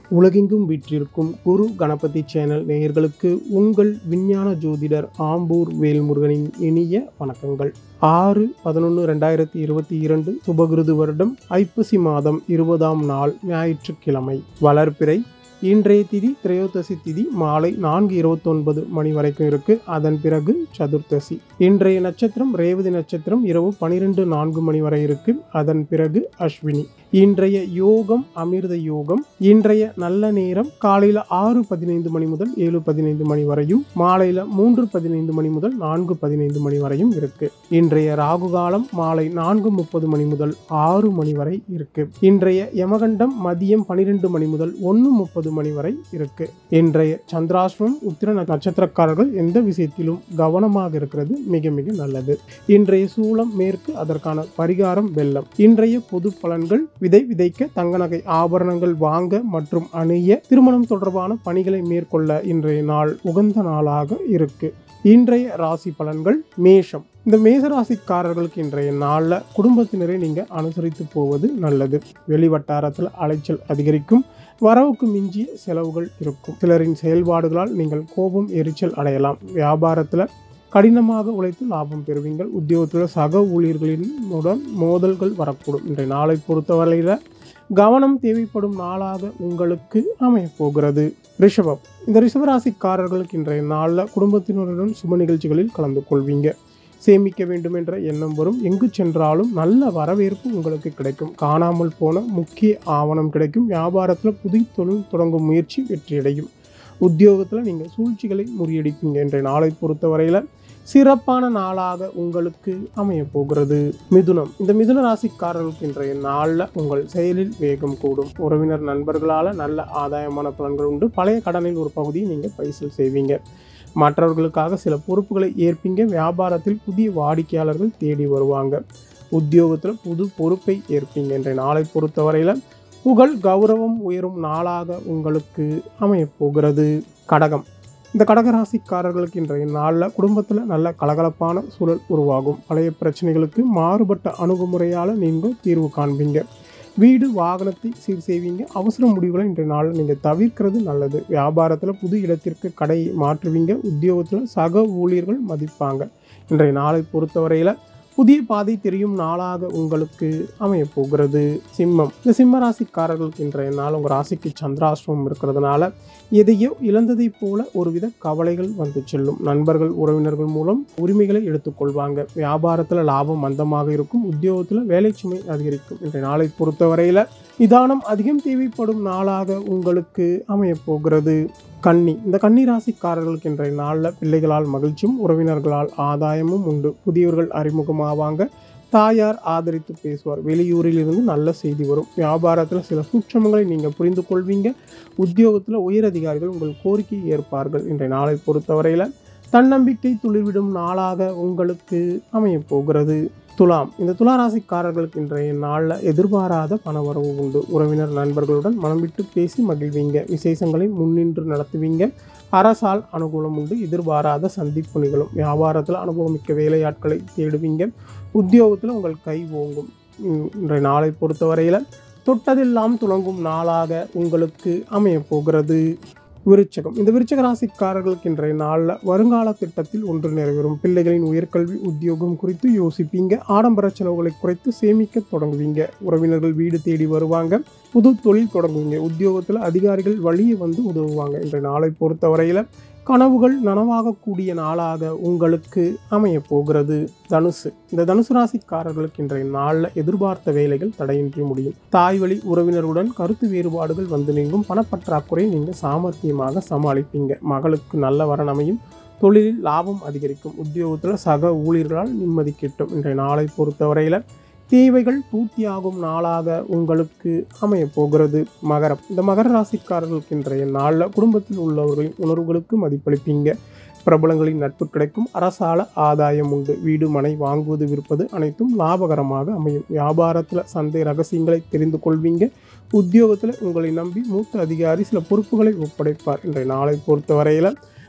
உலகெங்கும் வீற்றிருக்கும் குரு கணபதி சேனல் நேயர்களுக்கு உங்கள் விஞ்ஞான ஜோதிடர் ஆம்பூர் வேல்முருகனின் இனிய வணக்கங்கள் ஆறு பதினொன்று ரெண்டாயிரத்தி இருபத்தி இரண்டு சுபகிருது வருடம் ஐப்பசி மாதம் இருபதாம் நாள் ஞாயிற்றுக்கிழமை வளர்பிறை இன்றைய திதி திரையோதசி திதி மாலை நான்கு இருபத்தொன்பது மணி வரைக்கும் இருக்கு அதன் பிறகு சதுர்த்தசி இன்றைய நட்சத்திரம் ரேவதி நட்சத்திரம் இரவு பனிரெண்டு நான்கு மணி வரை இருக்கு அதன் பிறகு அஸ்வினி இன்றைய யோகம் அமிர்த யோகம் இன்றைய நல்ல நேரம் காலையில ஆறு பதினைந்து மணி முதல் ஏழு பதினைந்து மணி வரையும் மாலையில மூன்று பதினைந்து மணி முதல் நான்கு பதினைந்து மணி வரையும் இருக்கு இன்றைய ராகு காலம் மாலை நான்கு முப்பது மணி முதல் ஆறு மணி வரை இருக்கு இன்றைய யமகண்டம் மதியம் பனிரெண்டு மணி முதல் ஒன்று முப்பது மணி வரை இருக்கு இன்றைய சந்திராஷ்டிரம் உத்திர நட்சத்திரக்காரர்கள் எந்த விஷயத்திலும் கவனமாக இருக்கிறது மிக மிக நல்லது இன்றைய சூளம் மேற்கு அதற்கான பரிகாரம் வெள்ளம் இன்றைய பொது பலன்கள் விதை விதைக்க தங்க நகை ஆபரணங்கள் வாங்க மற்றும் அணிய திருமணம் தொடர்பான பணிகளை மேற்கொள்ள இன்றைய நாள் உகந்த நாளாக இருக்கு இன்றைய ராசி பலன்கள் மேஷம் இந்த மேச ராசிக்காரர்களுக்கு இன்றைய நாளில் குடும்பத்தினரை நீங்கள் அனுசரித்து போவது நல்லது வெளி வட்டாரத்தில் அலைச்சல் அதிகரிக்கும் வரவுக்கு மிஞ்சிய செலவுகள் இருக்கும் சிலரின் செயல்பாடுகளால் நீங்கள் கோபம் எரிச்சல் அடையலாம் வியாபாரத்தில் கடினமாக உழைத்து லாபம் பெறுவீங்கள் உத்தியோகத்தில் சக ஊழியர்களினுடன் மோதல்கள் வரக்கூடும் இன்றைய நாளை பொறுத்தவரையில் கவனம் தேவைப்படும் நாளாக உங்களுக்கு அமையப் போகிறது ரிஷபம் இந்த ரிஷபராசிக்காரர்களுக்கு இன்றைய நாளில் குடும்பத்தினருடன் சுப நிகழ்ச்சிகளில் கலந்து கொள்வீங்க சேமிக்க வேண்டும் என்ற எண்ணம் வரும் எங்கு சென்றாலும் நல்ல வரவேற்பு உங்களுக்கு கிடைக்கும் காணாமல் போன முக்கிய ஆவணம் கிடைக்கும் வியாபாரத்தில் புதிய தொழில் தொடங்கும் முயற்சி வெற்றியடையும் உத்தியோகத்தில் நீங்கள் சூழ்ச்சிகளை முறியடிப்பீங்க என்ற நாளை பொறுத்தவரையில் சிறப்பான நாளாக உங்களுக்கு அமைய போகிறது மிதுனம் இந்த மிதுன ராசிக்காரர்களுக்கு இன்றைய நாளில் உங்கள் செயலில் வேகம் கூடும் உறவினர் நண்பர்களால் நல்ல ஆதாயமான பலன்கள் உண்டு பழைய கடனில் ஒரு பகுதியை நீங்கள் பைசல் செய்வீங்க மற்றவர்களுக்காக சில பொறுப்புகளை ஏற்பீங்க வியாபாரத்தில் புதிய வாடிக்கையாளர்கள் தேடி வருவாங்க உத்தியோகத்தில் புது பொறுப்பை ஏற்பீங்க என்ற நாளை பொறுத்தவரையில் புகழ் கௌரவம் உயரும் நாளாக உங்களுக்கு அமையப் போகிறது கடகம் இந்த கடகராசிக்காரர்களுக்கு இன்றைய நாளில் குடும்பத்தில் நல்ல கலகலப்பான சூழல் உருவாகும் பழைய பிரச்சனைகளுக்கு மாறுபட்ட அணுகுமுறையால் நீங்கள் தீர்வு காண்பீங்க வீடு வாகனத்தை சீர் செய்வீங்க அவசர முடிவுகளை இன்றைய நாளில் நீங்கள் தவிர்க்கிறது நல்லது வியாபாரத்தில் புது இடத்திற்கு கடையை மாற்றுவீங்க உத்தியோகத்தில் சக ஊழியர்கள் மதிப்பாங்க இன்றைய நாளை பொறுத்தவரையில் புதிய பாதை தெரியும் நாளாக உங்களுக்கு அமையப் போகிறது சிம்மம் இந்த சிம்ம ராசிக்காரர்களுக்கு இன்றைய நாள் உங்கள் ராசிக்கு சந்திராஷ்டிரமம் இருக்கிறதுனால எதையோ இழந்ததைப் போல ஒருவித கவலைகள் வந்து செல்லும் நண்பர்கள் உறவினர்கள் மூலம் உரிமைகளை எடுத்துக்கொள்வாங்க வியாபாரத்தில் லாபம் மந்தமாக இருக்கும் உத்தியோகத்தில் வேலை சுமை அதிகரிக்கும் இன்றைய நாளை பொறுத்தவரையில் நிதானம் அதிகம் தேவைப்படும் நாளாக உங்களுக்கு அமையப் போகிறது கன்னி இந்த கன்னி ராசிக்காரர்களுக்கு இன்றைய நாளில் பிள்ளைகளால் மகிழ்ச்சியும் உறவினர்களால் ஆதாயமும் உண்டு புதியவர்கள் அறிமுகமாவாங்க தாயார் ஆதரித்து பேசுவார் வெளியூரில் இருந்து நல்ல செய்தி வரும் வியாபாரத்தில் சில சூட்சமங்களை நீங்கள் புரிந்து கொள்வீங்க உத்தியோகத்தில் உயர் அதிகாரிகள் உங்கள் கோரிக்கையை ஏற்பார்கள் இன்றைய நாளை பொறுத்தவரையில் தன்னம்பிக்கை துளிர்விடும் நாளாக உங்களுக்கு அமையப் போகிறது துலாம் இந்த துலா ராசிக்காரர்களுக்கு இன்றைய நாளில் எதிர்பாராத பணவரவு உண்டு உறவினர் நண்பர்களுடன் மனம் விட்டு பேசி மகிழ்வீங்க விசேஷங்களை முன்னின்று நடத்துவீங்க அரசால் அனுகூலம் உண்டு எதிர்பாராத சந்திப்பு நிகழும் வியாபாரத்தில் அனுபவமிக்க வேலையாட்களை தேடுவீங்க உத்தியோகத்தில் உங்கள் கை ஓங்கும் இன்றைய நாளை பொறுத்தவரையில் தொட்டதெல்லாம் துளங்கும் நாளாக உங்களுக்கு அமையப் போகிறது விருச்சகம் இந்த விருச்சக ராசிக்காரர்களுக்கு இன்றைய நாளில் வருங்கால திட்டத்தில் ஒன்று நிறைவேறும் பிள்ளைகளின் உயர்கல்வி உத்தியோகம் குறித்து யோசிப்பீங்க ஆடம்பர செலவுகளை குறைத்து சேமிக்க தொடங்குவீங்க உறவினர்கள் வீடு தேடி வருவாங்க புது தொழில் தொடங்குவீங்க உத்தியோகத்தில் அதிகாரிகள் வழியே வந்து உதவுவாங்க இன்றைய நாளை பொறுத்தவரையில் கனவுகள் நனவாகக்கூடிய நாளாக உங்களுக்கு அமைய போகிறது தனுசு இந்த தனுசு ராசிக்காரர்களுக்கு இன்றைய நாளில் எதிர்பார்த்த வேலைகள் தடையின்றி முடியும் தாய் வழி உறவினருடன் கருத்து வேறுபாடுகள் வந்து நீங்கும் பணப்பற்றாக்குறை நீங்கள் சாமர்த்தியமாக சமாளிப்பீங்க மகளுக்கு நல்ல வரன் அமையும் தொழிலில் லாபம் அதிகரிக்கும் உத்தியோகத்தில் சக ஊழியர்களால் நிம்மதி கிட்டும் இன்றைய நாளை பொறுத்தவரையில் தேவைகள் பூர்த்தியாகும் நாளாக உங்களுக்கு அமைய போகிறது மகரம் இந்த மகர ராசிக்காரர்களுக்கு இன்றைய நாளில் குடும்பத்தில் உள்ளவர்களின் உணர்வுகளுக்கு மதிப்பளிப்பீங்க பிரபலங்களின் நட்பு கிடைக்கும் அரசால ஆதாயம் உண்டு வீடு மனை வாங்குவது விற்பது அனைத்தும் லாபகரமாக அமையும் வியாபாரத்தில் சந்தை ரகசியங்களை தெரிந்து கொள்வீங்க உத்தியோகத்தில் உங்களை நம்பி மூத்த அதிகாரி சில பொறுப்புகளை ஒப்படைப்பார் இன்றைய நாளை பொறுத்தவரையில்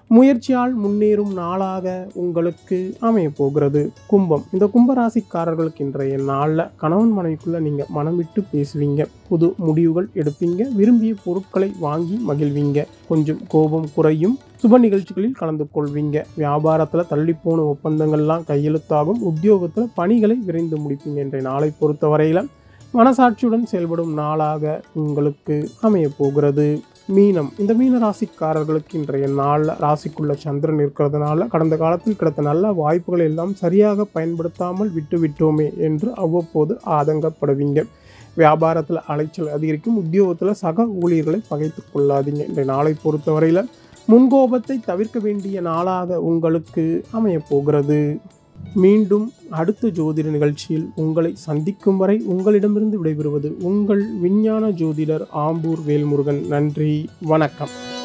முயற்சியால் முன்னேறும் நாளாக உங்களுக்கு அமைய போகிறது கும்பம் இந்த கும்பராசிக்காரர்களுக்கு இன்றைய நாளில் கணவன் மனைவிக்குள்ள நீங்க மனம் விட்டு பேசுவீங்க புது முடிவுகள் எடுப்பீங்க விரும்பிய பொருட்களை வாங்கி மகிழ்வீங்க கொஞ்சம் கோபம் குறையும் சுப நிகழ்ச்சிகளில் கலந்து கொள்வீங்க வியாபாரத்தில் தள்ளிப்போன ஒப்பந்தங்கள்லாம் கையெழுத்தாகும் உத்தியோகத்தில் பணிகளை விரைந்து முடிப்பீங்க இன்றைய நாளை பொறுத்தவரையில் மனசாட்சியுடன் செயல்படும் நாளாக உங்களுக்கு அமைய போகிறது மீனம் இந்த மீன ராசிக்காரர்களுக்கு இன்றைய நாளில் ராசிக்குள்ள சந்திரன் இருக்கிறதுனால கடந்த காலத்தில் கிடைத்த நல்ல வாய்ப்புகளை எல்லாம் சரியாக பயன்படுத்தாமல் விட்டு விட்டோமே என்று அவ்வப்போது ஆதங்கப்படுவீங்க வியாபாரத்தில் அலைச்சல் அதிகரிக்கும் உத்தியோகத்தில் சக ஊழியர்களை பகைத்து கொள்ளாதீங்க இன்றைய நாளை பொறுத்தவரையில் முன்கோபத்தை தவிர்க்க வேண்டிய நாளாக உங்களுக்கு அமைய போகிறது மீண்டும் அடுத்த ஜோதிட நிகழ்ச்சியில் உங்களை சந்திக்கும் வரை உங்களிடமிருந்து விடைபெறுவது உங்கள் விஞ்ஞான ஜோதிடர் ஆம்பூர் வேல்முருகன் நன்றி வணக்கம்